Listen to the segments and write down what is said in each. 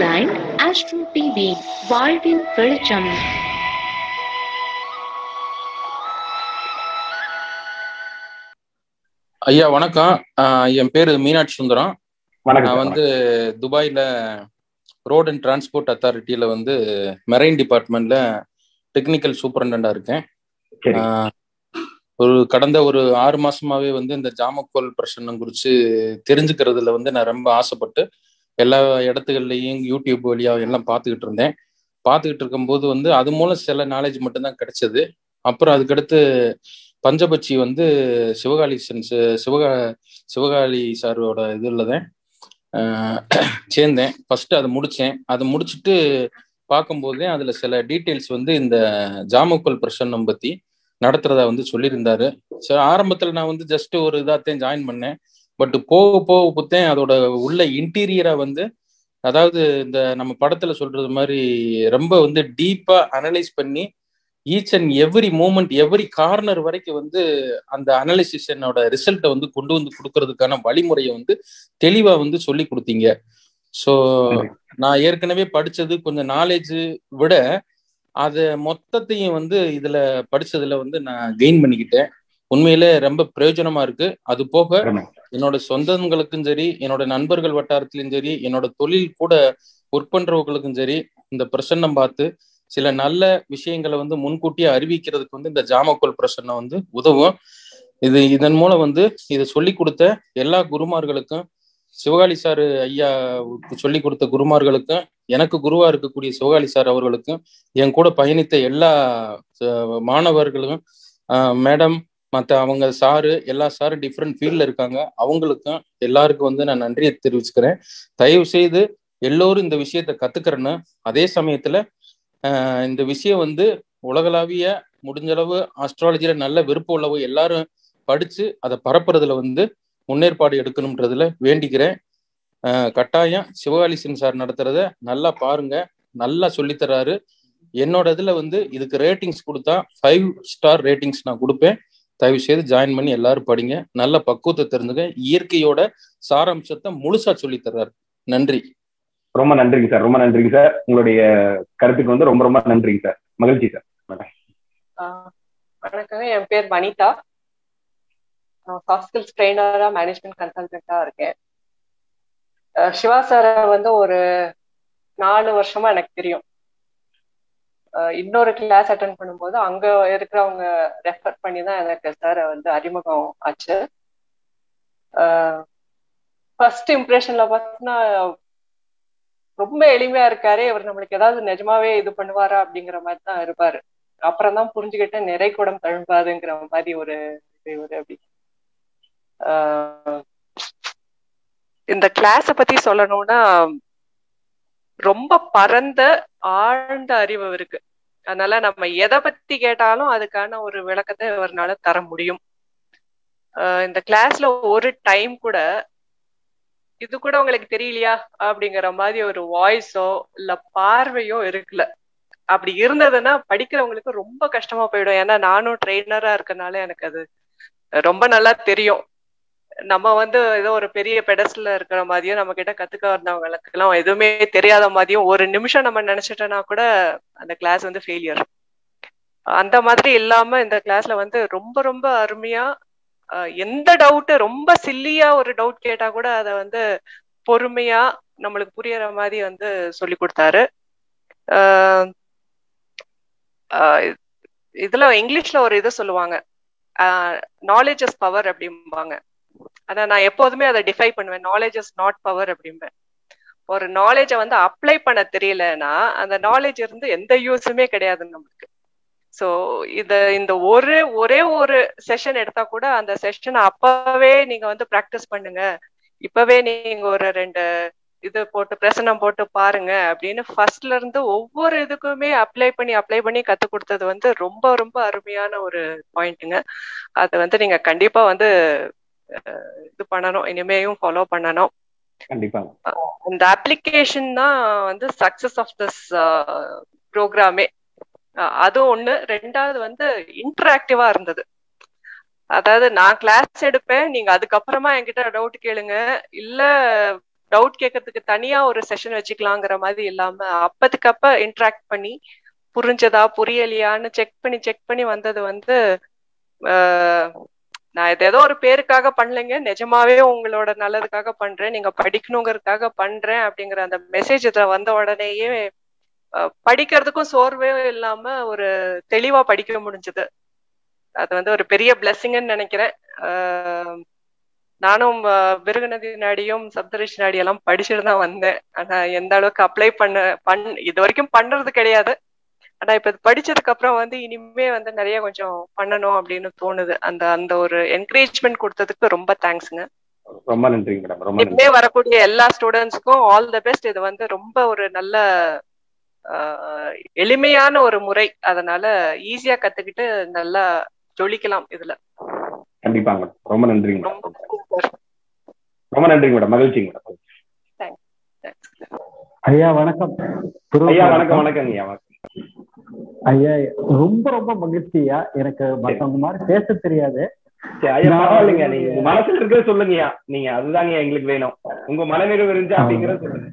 Online astro TV வாழ்வின் வெளிச்சம் ஐயா வணக்கம் ஆஹ் என் பேரு மீனாட்சி சுந்தரம் வணக்கம் நான் சார், வந்து துபாயில ரோட் அண்ட் டிரான்ஸ்போர்ட் அத்தாரிட்டியில வந்து மெரைன் டிபார்ட்மெண்ட்ல டெக்னிக்கல் சூப்பரண்டா இருக்கேன் சரி. ஆஹ் ஒரு கடந்த ஒரு ஆறு மாசமாவே வந்து இந்த ஜாமக்கோல் பிரச்சனை குறித்து தெரிஞ்சுக்கிறதுல வந்து நான் ரொம்ப ஆசைப்பட்டு எல்லா இடத்துகள்லையும் யூடியூப் வழியா எல்லாம் பார்த்துக்கிட்டு இருந்தேன் பார்த்துக்கிட்டு இருக்கும்போது வந்து அது மூலம் சில நாலேஜ் மட்டும்தான் கிடைச்சது அப்புறம் அதுக்கடுத்து பஞ்சபட்சி வந்து சிவகாளி சென்ஸ் சிவகா சிவகாளி சாரோட இதுல தான் ஆஹ் சேர்ந்தேன் ஃபர்ஸ்ட் அதை முடிச்சேன் அதை முடிச்சுட்டு பார்க்கும்போதே அதுல சில டீட்டெயில்ஸ் வந்து இந்த ஜாமக்கோல் பிரசன்னம் பத்தி நடத்துறதா வந்து சொல்லியிருந்தாரு ஸோ ஆரம்பத்தில் நான் வந்து ஜஸ்ட் ஒரு இதாத்தையும் ஜாயின் பண்ணேன் பட் போக போக புத்தேன் அதோட உள்ள இன்டீரியரா வந்து அதாவது இந்த நம்ம படத்துல சொல்றது மாதிரி ரொம்ப வந்து டீப்பா அனலைஸ் பண்ணி each and every moment every corner வரைக்கும் வந்து அந்த அனலிசிஷனோட ரிசல்ட்டை வந்து கொண்டு வந்து கொடுக்கறதுக்கான வழிமுறையை வந்து தெளிவா வந்து சொல்லி கொடுத்தீங்க ஸோ நான் ஏற்கனவே படிச்சது கொஞ்சம் நாலேஜ் விட அது மொத்தத்தையும் வந்து இதுல படிச்சதுல வந்து நான் கெயின் பண்ணிக்கிட்டேன் உண்மையிலே ரொம்ப பிரயோஜனமா இருக்கு அது போக அருமை. என்னோட சொந்தங்களுக்கும் சரி என்னோட நண்பர்கள் வட்டாரத்திலும் சரி என்னோட தொழில் கூட ஒர்க் பண்றவங்களுக்கும் சரி இந்த பிரசன்னம் பார்த்து சில நல்ல விஷயங்களை வந்து முன்கூட்டியே அறிவிக்கிறதுக்கு வந்து இந்த ஜாமக்கோல் பிரசன்னம் வந்து உதவும் இது இதன் மூலம் வந்து இதை சொல்லி கொடுத்த எல்லா குருமார்களுக்கும் சிவகாளி சார் ஐயா சொல்லி கொடுத்த குருமார்களுக்கும் எனக்கு குருவா இருக்கக்கூடிய சிவகாளி சார் அவர்களுக்கும் என் கூட பயணித்த எல்லா அஹ், மாணவர்களும் மேடம் மற்ற அவங்க சாரு எல்லா சாரும் டிஃப்ரெண்ட் ஃபீல்டில் இருக்காங்க அவங்களுக்கும் எல்லாருக்கும் வந்து நான் நன்றியை தெரிவிச்சுக்கிறேன் தயவு செய்து எல்லோரும் இந்த விஷயத்த கத்துக்கிறேன்னு அதே சமயத்துல ஆஹ் இந்த விஷயம் வந்து உலகளாவிய முடிஞ்சளவு ஆஸ்ட்ராலஜியில நல்ல விருப்பம் உள்ளவோ எல்லாரும் படிச்சு அதை பரப்புறதுல வந்து முன்னேற்பாடு எடுக்கணும்ன்றதுல வேண்டிக்கிறேன் ஆஹ் கட்டாயம் சிவகாலிசன் சார் நடத்துறத நல்லா பாருங்க நல்லா சொல்லித்தராரு என்னோட இதுல வந்து இதுக்கு ரேட்டிங்ஸ் கொடுத்தா ஃபைவ் ஸ்டார் ரேட்டிங்ஸ் நான் கொடுப்பேன் தயவு செய்து ஜாயின் பண்ணி எல்லாரும் படிங்க நல்ல பக்குவத்தை தெரிஞ்சுங்க இயற்கையோட சாராம்சத்தை முழுசா சொல்லித் தர்றாரு நன்றி ரொம்ப நன்றிங்க சார் ரொம்ப நன்றிங்க சார் உங்களுடைய கருத்துக்கு வந்து ரொம்ப ரொம்ப நன்றிங்க சார் மகிழ்ச்சி சார் ஆஹ் வணக்கங்க என் பேர் வனிதா சாஃப்ட் ஸ்கில்ஸ் ட்ரெயினரா மேனேஜ்மெண்ட் கன்சல்டண்டா இருக்கேன் ஆஹ் சிவா சாரை வந்து ஒரு நாலு வருஷமா எனக்கு தெரியும் ஆஹ் இன்னொரு கிளாஸ் அட்டன் பண்ணும்போது அங்க இருக்கிறவங்க ரெஃபர் பண்ணி தான் எனக்கு சாரை வந்து அறிமுகம் ஆச்சு ஃபர்ஸ்ட் இம்ப்ரெஷன்ல பார்த்தீங்கன்னா ரொம்ப எளிமையா இருக்காரு இவர் நம்மளுக்கு ஏதாவது நிஜமாவே இது பண்ணுவாரா அப்படிங்கிற மாதிரி தான் இருப்பாரு அப்புறம் தான் புரிஞ்சுக்கிட்டு நிறை குடம் தழும்பாதுங்கிற மாதிரி ஒரு இவர் அப்படி ஆஹ் இந்த கிளாஸ பத்தி சொல்லணும்னா ரொம்ப பரந்த ஆழ்ந்த அறிவு இருக்கு அதனால நம்ம எதை பத்தி கேட்டாலும் அதுக்கான ஒரு விளக்கத்தை இவர்னால தர முடியும் ஆஹ் இந்த கிளாஸ்ல ஒரு டைம் கூட இது கூட உங்களுக்கு தெரியலையா அப்படிங்கிற மாதிரி ஒரு வாய்ஸோ இல்ல பார்வையோ இருக்குல்ல அப்படி இருந்ததுன்னா படிக்கிறவங்களுக்கு ரொம்ப கஷ்டமா போயிடும் ஏன்னா நானும் ட்ரெயினரா இருக்கனால எனக்கு அது ரொம்ப நல்லா தெரியும் நம்ம வந்து ஏதோ ஒரு பெரிய பெடஸ்ல இருக்கிற மாதிரியும் நம்ம கிட்ட கத்துக்க வந்தவங்களுக்கு எல்லாம் எதுவுமே தெரியாத மாதிரியும் ஒரு நிமிஷம் நம்ம நினைச்சிட்டோம்னா கூட அந்த கிளாஸ் வந்து ஃபெயிலியர் அந்த மாதிரி இல்லாம இந்த கிளாஸ்ல வந்து ரொம்ப ரொம்ப அருமையா அஹ் எந்த டவுட் ரொம்ப சில்லியா ஒரு டவுட் கேட்டா கூட அதை வந்து பொறுமையா நம்மளுக்கு புரியற மாதிரி வந்து சொல்லி கொடுத்தாரு அஹ் அஹ் இதுல இங்கிலீஷ்ல ஒரு இது சொல்லுவாங்க நாலேஜ் இஸ் பவர் அப்படிம்பாங்க ஆனா நான் எப்போதுமே அதை டிஃபை பண்ணுவேன் நாலேஜ் இஸ் நாட் பவர் அப்படிம்பேன் ஒரு நாலேஜை வந்து அப்ளை பண்ண தெரியலன்னா அந்த நாலேஜ் இருந்து எந்த யூஸுமே கிடையாது நம்மளுக்கு ஸோ இத இந்த ஒரு ஒரே ஒரு செஷன் எடுத்தா கூட அந்த செஷனை அப்பவே நீங்க வந்து ப்ராக்டிஸ் பண்ணுங்க இப்பவே நீங்க ஒரு ரெண்டு இது போட்டு பிரசனம் போட்டு பாருங்க அப்படின்னு ஃபர்ஸ்ட்ல இருந்து ஒவ்வொரு இதுக்குமே அப்ளை பண்ணி அப்ளை பண்ணி கத்து கொடுத்தது வந்து ரொம்ப ரொம்ப அருமையான ஒரு பாயிண்ட்டுங்க அதை வந்து நீங்க கண்டிப்பா வந்து இது பண்ணணும் இனிமேயும் ஃபாலோ பண்ணணும் கண்டிப்பாங்க இந்த அப்ளிகேஷன் தான் வந்து சக்சஸ் ஆஃப் திஸ் ப்ரோக்ராமே அது ஒண்ணு ரெண்டாவது வந்து இன்டராக்டிவா இருந்தது அதாவது நான் கிளாஸ் எடுப்பேன் நீங்க அதுக்கப்புறமா என்கிட்ட டவுட் கேளுங்க இல்ல டவுட் கேட்கறதுக்கு தனியா ஒரு செஷன் வச்சுக்கலாங்கிற மாதிரி இல்லாம அப்பத்துக்கு அப்ப இன்ட்ராக்ட் பண்ணி புரிஞ்சதா புரியலையான்னு செக் பண்ணி செக் பண்ணி வந்தது வந்து ஆஹ், நான் இது ஏதோ ஒரு பேருக்காக பண்ணலைங்க நிஜமாவே உங்களோட நல்லதுக்காக பண்றேன் நீங்க படிக்கணுங்கிறதுக்காக பண்றேன் அப்படிங்கிற அந்த மெசேஜ் இதுல வந்த உடனேயே அஹ், படிக்கிறதுக்கும் சோர்வே இல்லாம ஒரு தெளிவா படிக்க முடிஞ்சது அது வந்து ஒரு பெரிய பிளெஸ்ஸிங்னு நினைக்கிறேன் ஆஹ், நானும் அஹ், பிருகுநதி நாடியும் சப்தரிஷி நாடி எல்லாம் படிச்சுட்டு தான் வந்தேன் ஆனா எந்த அளவுக்கு அப்ளை பண்ண பண் இது வரைக்கும் பண்றது கிடையாது ஆனா இப்ப இது படிச்சதுக்கு அப்புறம் வந்து இனிமே வந்து நிறைய கொஞ்சம் பண்ணணும் அப்படின்னு தோணுது அந்த அந்த ஒரு என்கரேஜ்மெண்ட் கொடுத்ததுக்கு ரொம்ப தேங்க்ஸ்ங்க ரொம்ப நன்றிங்க மேடம் ரொம்ப இனிமே நன்றி வரக்கூடிய எல்லா ஸ்டூடெண்ட்ஸ்க்கும் ஆல் த பெஸ்ட் இது வந்து ரொம்ப ஒரு நல்ல ஆஹ், எளிமையான ஒரு முறை அதனால ஈஸியா கத்துக்கிட்டு நல்லா ஜொலிக்கலாம் இதுல கண்டிப்பாங்க மேடம் ரொம்ப நன்றிங்க ரொம்ப மேடம் ரொம்ப நன்றிங்க மேடம் மகிழ்ச்சிங்க மேடம் தேங்க்ஸ் ஐயா வணக்கம் ஐயா வணக்கம் வணக்கங்க ஐயா வணக்கம். ஐயா ரொம்ப ரொம்ப மகிழ்ச்சியா எனக்கு மத்தவங்க மாதிரி பேச தெரியாது சரி, ஐயா நான் பரவாயில்லைங்க வந்து- நீங்க உங்க மனசுல இருக்கிறத சொல்லுங்கய்யா நீங்க அதுதாங்க எங்களுக்கு வேணும் உங்க மனநிறைவு இருந்துச்சு அப்படிங்கறத சொல்லுங்க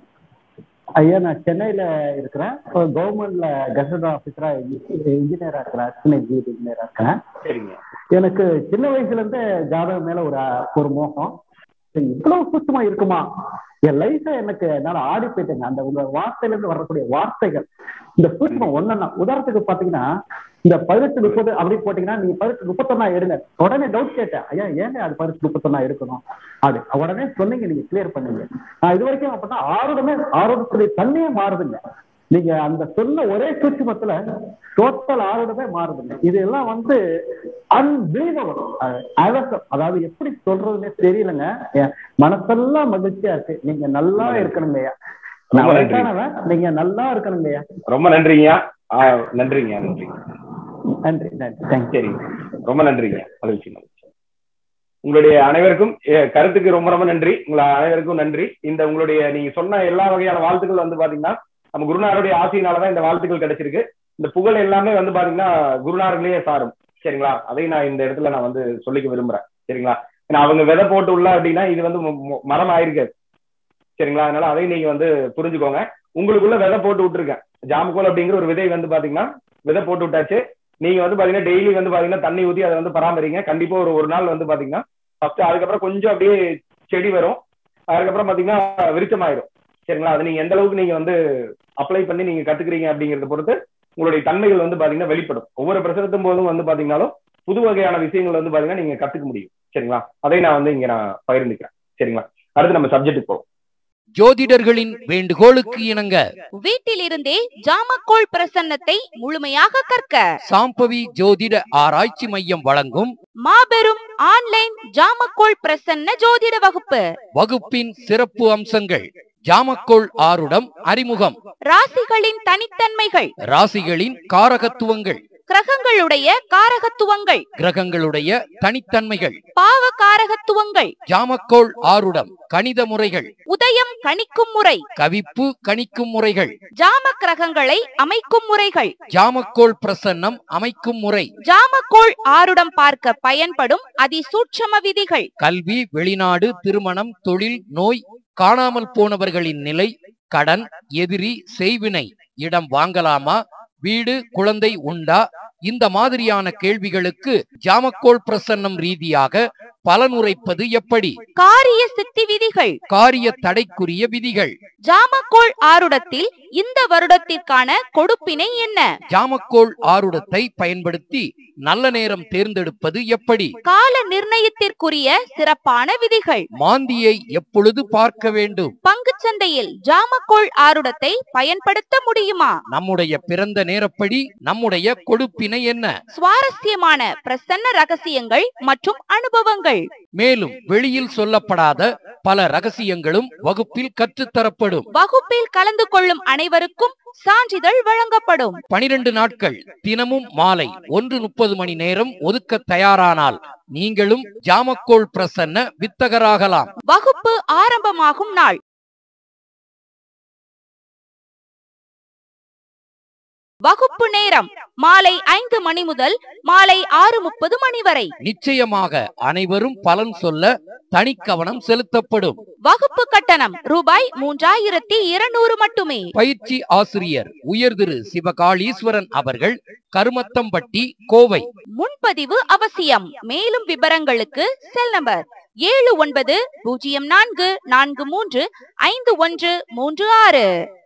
ஐயா நான் சென்னையில இருக்கிறேன் கவர்மெண்ட்ல கசட் ஆபீசரா இன்ஜினியரா இருக்கிறேன் அசிஸ்டன்ட் இன்ஜினியரா இருக்கிறேன் சரிங்க எனக்கு சின்ன வயசுல இருந்தே ஜாதகம் மேல ஒரு ஒரு மோகம் சரி, இவ்வளவு சுத்தமா இருக்குமா என் லைஃப எனக்கு என்னால ஆடி போயிட்டேங்க அந்த உங்க வார்த்தையில இருந்து வரக்கூடிய வார்த்தைகள் இந்த சூட்சம் ஒன்னா உதாரணத்துக்கு பாத்தீங்கன்னா இந்த பதினெட்டு முப்பது அப்படி போட்டீங்கன்னா நீங்க பதினெட்டு முப்பத்தொன்னா எடுங்க உடனே டவுட் கேட்டேன் ஐயா ஏங்க அது பதினெட்டு முப்பத்தொன்னா எடுக்கணும் அது உடனே சொன்னீங்க நீங்க கிளியர் பண்ணீங்க நான் இது வரைக்கும் அப்படின்னா ஆரோடமே ஆரோடத்துடைய தன்மையே மாறுதுங்க நீங்க அந்த சொன்ன ஒரே சூட்சமத்துல டோட்டல் ஆரோடமே மாறுதுங்க இதெல்லாம் வந்து அன்பிலீவபிள் அதாவது எப்படி சொல்றதுன்னே தெரியலங்க என் மனசெல்லாம் மகிழ்ச்சியா இருக்கு நீங்க நல்லா இருக்கணுங்கய்யா நான் ரொம்ப நன்றி. வயசானவன் நீங்க நல்லா இருக்கணுங்கய்யா ரொம்ப நன்றிங்கய்யா ஆ, நன்றிங்க நன்றிங்க நன்றி நன்றி தேங்க்யூ சரிங்க ரொம்ப நன்றிங்க மகிழ்ச்சி மகிழ்ச்சி உங்களுடைய அனைவருக்கும் எ, கருத்துக்கு ரொம்ப ரொம்ப நன்றி உங்களை அனைவருக்கும் நன்றி இந்த உங்களுடைய நீங்க சொன்ன எல்லா வகையான வாழ்த்துக்கள் வந்து பாத்தீங்கன்னா நம்ம குருநாருடைய ஆசையினாலதான் இந்த வாழ்த்துக்கள் கிடைச்சிருக்கு இந்த புகழ் எல்லாமே வந்து பாத்தீங்கன்னா குருநார்களே சாரும் சரிங்களா அதை நான் இந்த இடத்துல நான் வந்து சொல்லிக்க விரும்புறேன் சரிங்களா ஏன்னா அவங்க விதை போட்டு உள்ள அப்படின்னா இது வந்து மு- மு- மரம் ஆயிருக்காது சரிங்களா அதனால அதையும் நீங்க வந்து புரிஞ்சுக்கோங்க உங்களுக்குள்ள விதை போட்டு விட்டுருக்கேன் ஜாமுகோல் அப்படிங்கிற ஒரு விதை வந்து பாத்தீங்கன்னா விதை போட்டு விட்டாச்சு நீங்க வந்து பாத்தீங்கன்னா டெய்லி வந்து பாத்தீங்கன்னா தண்ணி ஊத்தி அதை வந்து பராமரிங்க கண்டிப்பா ஒரு ஒரு நாள் வந்து பாத்தீங்கன்னா ஃபர்ஸ்ட் அதுக்கப்புறம் கொஞ்சம் அப்படியே செடி வரும் அதுக்கப்புறம் பாத்தீங்கன்னா விருச்சமாயிரும் சரிங்களா அது நீங்க எந்த அளவுக்கு நீங்க வந்து அப்ளை பண்ணி நீங்க கத்துக்கிறீங்க அப்படிங்கறத பொறுத்து உங்களுடைய தன்மைகள் வந்து பாத்தீங்கன்னா வெளிப்படும் ஒவ்வொரு பிரசனத்தும் போதும் வந்து பாத்தீங்கன்னாலும் புது வகையான விஷயங்கள் வந்து பாத்தீங்கன்னா நீங்க கத்துக்க முடியும் சரிங்களா அதை நான் வந்து இங்க நான் பகிர்ந்துக்கிறேன் சரிங்களா அடுத்து நம்ம சப்ஜெக்ட் போவோம் ஜோதிடர்களின் வேண்டுகோளுக்கு இணங்க வீட்டிலிருந்தே ஜாமக்கோள் பிரசன்னத்தை முழுமையாக கற்க சாம்பவி ஜோதிட ஆராய்ச்சி மையம் வழங்கும் மாபெரும் ஆன்லைன் ஜாமக்கோள் பிரசன்ன ஜோதிட வகுப்பு வகுப்பின் சிறப்பு அம்சங்கள் ஜாமக்கோள் ஆருடம் அறிமுகம் ராசிகளின் தனித்தன்மைகள் ராசிகளின் காரகத்துவங்கள் கிரகங்களுடைய காரகத்துவங்கள் கிரகங்களுடைய தனித்தன்மைகள் பாவ காரகத்துவங்கள் ஜாமக்கோள் ஆருடம் கணித முறைகள் உதயம் கணிக்கும் முறை கவிப்பு கணிக்கும் முறைகள் ஜாம கிரகங்களை அமைக்கும் முறைகள் ஜாமக்கோள் பிரசன்னம் அமைக்கும் முறை ஜாமக்கோள் ஆருடம் பார்க்க பயன்படும் அதிசூட்சம விதிகள் கல்வி வெளிநாடு திருமணம் தொழில் நோய் காணாமல் போனவர்களின் நிலை கடன் எதிரி செய்வினை இடம் வாங்கலாமா வீடு குழந்தை உண்டா இந்த மாதிரியான கேள்விகளுக்கு ஜாமக்கோள் பிரசன்னம் ரீதியாக பலனுரைப்பது எப்படி காரிய சித்தி விதிகள் காரிய தடைக்குரிய விதிகள் ஜாமக்கோள் ஆருடத்தில் இந்த வருடத்திற்கான கொடுப்பினை என்ன ஜாமக்கோள் ஆருடத்தை பயன்படுத்தி நல்ல நேரம் தேர்ந்தெடுப்பது எப்படி கால நிர்ணயத்திற்குரிய சிறப்பான விதிகள் மாந்தியை எப்பொழுது பார்க்க வேண்டும் பங்குச் சந்தையில் ஜாமக்கோள் ஆருடத்தை பயன்படுத்த முடியுமா நம்முடைய பிறந்த நேரப்படி நம்முடைய கொடுப்பினை என்ன சுவாரஸ்யமான பிரசன்ன ரகசியங்கள் மற்றும் அனுபவங்கள் மேலும் வெளியில் சொல்லப்படாத பல ரகசியங்களும் வகுப்பில் கற்றுத்தரப்படும் வகுப்பில் கலந்து கொள்ளும் அனைவருக்கும் சான்றிதழ் வழங்கப்படும் பனிரெண்டு நாட்கள் தினமும் மாலை ஒன்று முப்பது மணி நேரம் ஒதுக்க தயாரானால் நீங்களும் ஜாமக்கோள் பிரசன்ன வித்தகராகலாம் வகுப்பு ஆரம்பமாகும் நாள் வகுப்பு நேரம் மாலை ஐந்து மணி முதல் மாலை ஆறு முப்பது மணி வரை நிச்சயமாக அனைவரும் பலன் சொல்ல தனி கவனம் செலுத்தப்படும் வகுப்பு கட்டணம் ரூபாய் மூன்றாயிரத்தி இருநூறு மட்டுமே பயிற்சி ஆசிரியர் உயர் திரு சிவகாளீஸ்வரன் அவர்கள் கருமத்தம்பட்டி கோவை முன்பதிவு அவசியம் மேலும் விவரங்களுக்கு செல் நம்பர் ஏழு ஒன்பது பூஜ்ஜியம் நான்கு நான்கு மூன்று ஐந்து ஒன்று மூன்று ஆறு